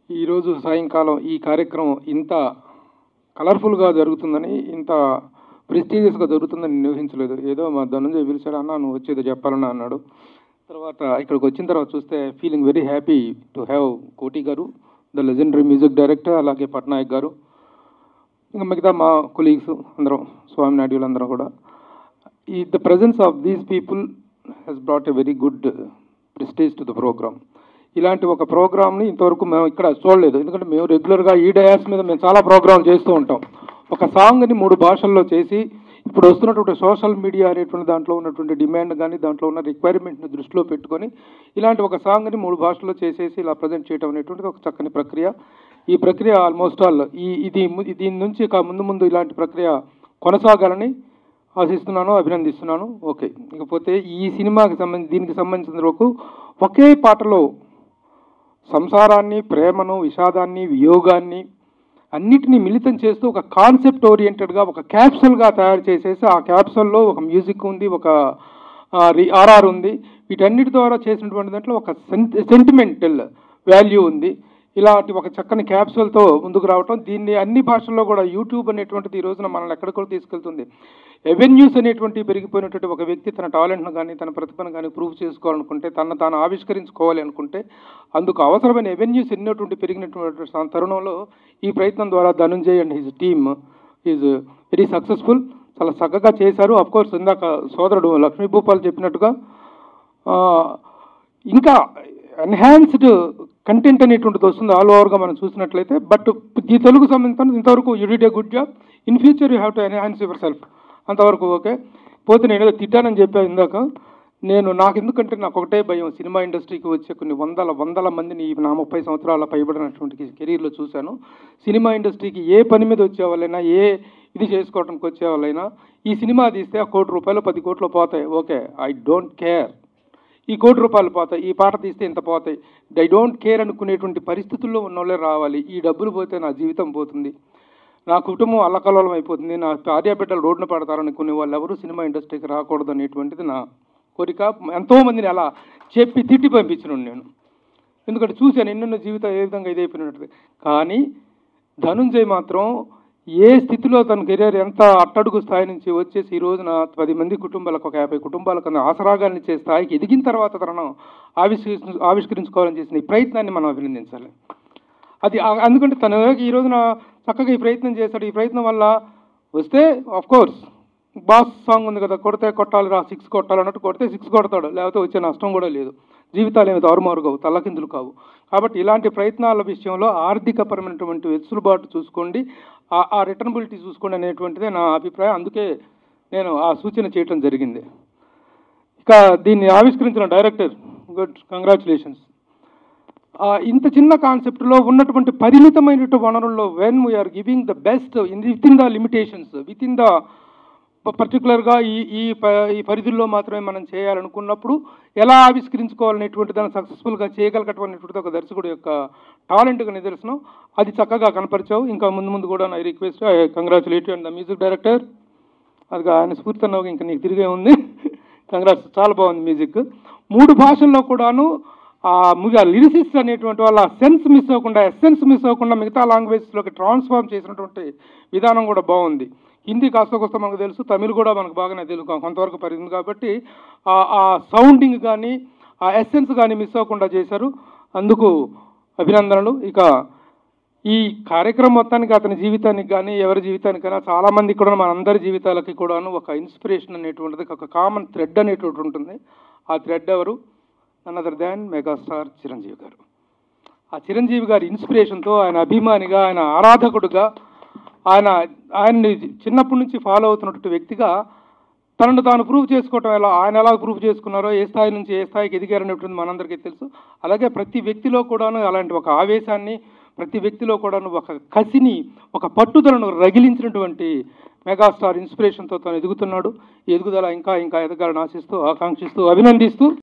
ఈరోజు సాయంకాలం ఈ కార్యక్రమం ఇంత కలర్ఫుల్గా జరుగుతుందని ఇంత ప్రెస్టీజియస్గా జరుగుతుందని నేను ఊహించలేదు ఏదో మా ధనుంజయ పిలిచాడు అన్న నువ్వు వచ్చేదో చెప్పాలని అన్నాడు తర్వాత ఇక్కడికి వచ్చిన తర్వాత చూస్తే feeling very happy to have Koti గారు ద లెజెండరీ మ్యూజిక్ డైరెక్టర్ అలాగే పట్నాయక్ గారు ఇంకా మిగతా మా కొలీగ్స్ అందరం స్వామి నాయుడు అందరం కూడా ఈ the presence of these people he's brought a very good prestige to the program ఇలాంటి ఒక ప్రోగ్రామ్ని ఇంతవరకు మేము ఇక్కడ చూడలేదు ఎందుకంటే మేము రెగ్యులర్గా ఈ డయాస్ మీద మేము చాలా ప్రోగ్రామ్ చేస్తూ ఉంటాం ఒక సాంగ్ని మూడు భాషల్లో చేసి ఇప్పుడు వస్తున్నటువంటి సోషల్ మీడియా అనేటువంటి దాంట్లో ఉన్నటువంటి డిమాండ్ కానీ దాంట్లో ఉన్న రిక్వైర్మెంట్ని దృష్టిలో పెట్టుకొని ఇలాంటి ఒక సాంగ్ని మూడు భాషల్లో చేసేసి ఇలా ప్రజెంట్ చేయడం అనేటువంటిది ఒక చక్కని ప్రక్రియ ఈ ప్రక్రియ ఆల్మోస్ట్ ఆల్ ఈ ఇది ము- దీని నుంచి ఇక ముందు ముందు ఇలాంటి ప్రక్రియ కొనసాగాలని ఆశిస్తున్నాను అభినందిస్తున్నాను ఓకే ఇకపోతే ఈ సినిమాకి సంబంధించి దీనికి సంబంధించిన వరకు ఒకే పాటలో సంసారాన్ని ప్రేమను విషాదాన్ని వియోగాన్ని అన్నిటినీ మిళితం చేస్తూ ఒక కాన్సెప్ట్ ఓరియంటెడ్గా ఒక క్యాప్సూల్గా తయారు చేసేసి ఆ క్యాప్సూల్లో ఒక మ్యూజిక్ ఉంది ఒక ఆర్ఆర్ ఉంది వీటన్నిటి ద్వారా చేసినటువంటి దాంట్లో ఒక సెంటిమెంటల్ వాల్యూ ఉంది ఇలాంటి ఒక చక్కని క్యాప్సూల్తో ముందుకు రావటం దీన్ని అన్ని భాషల్లో కూడా యూట్యూబ్ అనేటువంటిది ఈ రోజున మనల్ని ఎక్కడికో తీసుకెళ్తుంది ఎవెన్యూస్ అనేటువంటి పెరిగిపోయినటువంటి ఒక వ్యక్తి తన టాలెంట్ను కానీ తన ప్రతిభను కానీ ప్రూవ్ చేసుకోవాలనుకుంటే తను తాను ఆవిష్కరించుకోవాలి అనుకుంటే అందుకు అవసరమైన ఎవెన్యూస్ ఎన్నోటువంటి పెరిగినటువంటి స- తరుణంలో ఈ ప్రయత్నం ద్వారా Dhanunjay and his team is very successful చాలా చక్కగా చేశారు అఫ్ కోర్స్ ఇందాక సోదరుడు లక్ష్మీ భూపాల్ చెప్పినట్టుగా ఆ, ఇంకా ఎన్హాన్స్డ్ కంటెంట్ అనేటువంటిది వస్తుంది ఆల్ ఓవర్గా మనం చూసినట్లయితే బట్ ఈ తెలుగు సంబంధించిన ఇంతవరకు you did a good job in future you have to enhance yourself అంతవరకు ఓకే పోతే నేను ఏదో తిట్టానని చెప్పాను ఇందాక నేను నాకు ఎందుకంటే నాకు ఒకటే భయం సినిమా ఇండస్ట్రీకి వచ్చే కొన్ని వందల వందల మందిని ఈ నా ముప్పై సంవత్సరాల పైబడినటువంటి కెరీర్లో చూశాను సినిమా ఇండస్ట్రీకి ఏ పని మీద వచ్చే వాళ్ళైనా ఏ ఇది చేసుకోవడానికి వచ్చే వాళ్ళైనా ఈ సినిమా తీస్తే ఆ కోటి రూపాయలు పది కోట్లు పోతాయి ఓకే ఐ డోంట్ కేర్ ఈ కోటి రూపాయలు పోతాయి ఈ పాట తీస్తే ఇంత పోతాయి ఐ డోంట్ కేర్ అనుకునేటువంటి పరిస్థితుల్లో ఉన్నోళ్ళే రావాలి ఈ డబ్బులు పోతే నా జీవితం పోతుంది నా కుటుంబం అల్లకల్లోలం అయిపోతుంది నా భార్య బిడ్డలు రోడ్డున పడతారనుకునే వాళ్ళు ఎవరు సినిమా ఇండస్ట్రీకి రాకూడదు అనేటువంటిది నా కోరిక ఎంతోమందిని అలా చెప్పి తిట్టి పంపించిన నేను ఎందుకంటే చూశాను ఎన్నెన్నో జీవితం ఏ విధంగా ఇదైపోయినట్టు కానీ ధనుంజయ్ మాత్రం ఏ స్థితిలో తన కెరీర్ ఎంత అట్టడుగు స్థాయి నుంచి వచ్చేసి ఈ రోజున పది మంది కుటుంబాలకు ఒక యాభై కుటుంబాలకు ఆసరాగాన్ని ఇచ్చే స్థాయికి ఎదిగిన తర్వాత తనను ఆవిష్కరించు ఆవిష్కరించుకోవాలని చేసిన ఈ ప్రయత్నాన్ని మనం అభినందించాలి అది ఆ- అందుకంటే తను ఈ రోజున చక్కగా ఈ ప్రయత్నం చేశాడు ఈ ప్రయత్నం వల్ల వస్తే ఆఫ్ కోర్స్ బాస్ సాంగ్ ఉంది కదా కొడితే కొట్టాలి రా సిక్స్ కొట్టాలి అన్నట్టు కొడితే సిక్స్ కొడతాడు లేకపోతే వచ్చే నష్టం కూడా లేదు జీవితాలు ఏమి తారుమారు కావు తల్లకిందులు కావు కాబట్టి ఇలాంటి ప్రయత్నాల విషయంలో ఆర్థికపరమైనటువంటి వెసులుబాటు చూసుకోండి ఆ ఆ రిటర్నబిలిటీ చూసుకోండి అనేటువంటిదే నా అభిప్రాయం అందుకే నేను ఆ సూచన చేయటం జరిగింది ఇక దీన్ని ఆవిష్కరించిన డైరెక్టర్ గుడ్ కంగ్రాచులేషన్స్ ఇంత చిన్న కాన్సెప్ట్లో ఉన్నటువంటి పరిమితమైనటువంటి వనరుల్లో when we are giving the best in within the limitations within the పర్టికులర్గా ఈ ఈ ప- ఈ పరిధుల్లో మాత్రమే మనం చేయాలనుకున్నప్పుడు ఎలా ఆవిష్కరించుకోవాలనేటువంటి దాన్ని సక్సెస్ఫుల్గా చేయగలగటటువంటిది ఒక దర్శకుడు యొక్క టాలెంట్గా నిదర్శనం అది చక్కగా కనపరిచావు ఇంకా ముందు ముందు కూడా I request I congratulate and the music director అది ఆయన స్ఫూర్తి అన్నావు ఇంకా నీకు తిరిగే ఉంది కంగ్రాట్స్ చాలా బాగుంది మ్యూజిక్ మూడు భాషల్లో కూడాను ఆ ముగా లిరిసిస్ట్ అనేటువంటి వాళ్ళ సెన్స్ మిస్ అవ్వకుండా ఎస్సెన్స్ మిస్ అవ్వకుండా మిగతా లాంగ్వేజ్లోకి ట్రాన్స్ఫార్మ్ చేసినటువంటి విధానం కూడా బాగుంది హిందీ కాస్త కొస్త మనకు తెలుసు తమిళ్ కూడా మనకు బాగానే తెలుసు కొంతవరకు పరిగింది కాబట్టి ఆ- ఆ సౌండింగ్ కానీ ఆ ఎస్సెన్స్ కానీ మిస్ అవ్వకుండా చేశారు అందుకు అభినందనలు ఇక ఈ కార్యక్రమం మొత్తానికి అతని జీవితానికి కానీ ఎవరి జీవితానికైనా చాలా మంది కూడా మనందరి జీవితాలకి కూడాను ఒక ఇన్స్పిరేషన్ అనేటువంటిది ఒక కామన్ థ్రెడ్ అనేటువంటి ఉంటుంది ఆ థ్రెడ్ ఎవరు అనదర్ దాన్ మెగాస్టార్ చిరంజీవి గారు ఆ చిరంజీవి గారి ఇన్స్పిరేషన్తో ఆయన అభిమానిగా ఆయన ఆరాధకుడుగా ఆయన ఆయన్ని చిన్నప్పటి నుంచి ఫాలో అవుతున్నటువంటి వ్యక్తిగా తనను తాను ప్రూవ్ చేసుకోవటం ఎలా ఆయన ఎలా ప్రూవ్ చేసుకున్నారో ఏ స్థాయి నుంచి ఏ స్థాయికి ఎదిగారనేటువంటి మనందరికీ తెలుసు అలాగే ప్రతి వ్యక్తిలో కూడాను అలాంటి ఒక ఆవేశాన్ని ప్రతి వ్యక్తిలో కూడాను ఒక కసిని ఒక పట్టుదలను రగిలించినటువంటి మెగాస్టార్ ఇన్స్పిరేషన్తో తను ఎదుగుతున్నాడు ఈ ఎదుగుదల ఇంకా ఇంకా ఎదగాలని ఆశిస్తూ ఆకాంక్షిస్తూ అభినందిస్తూ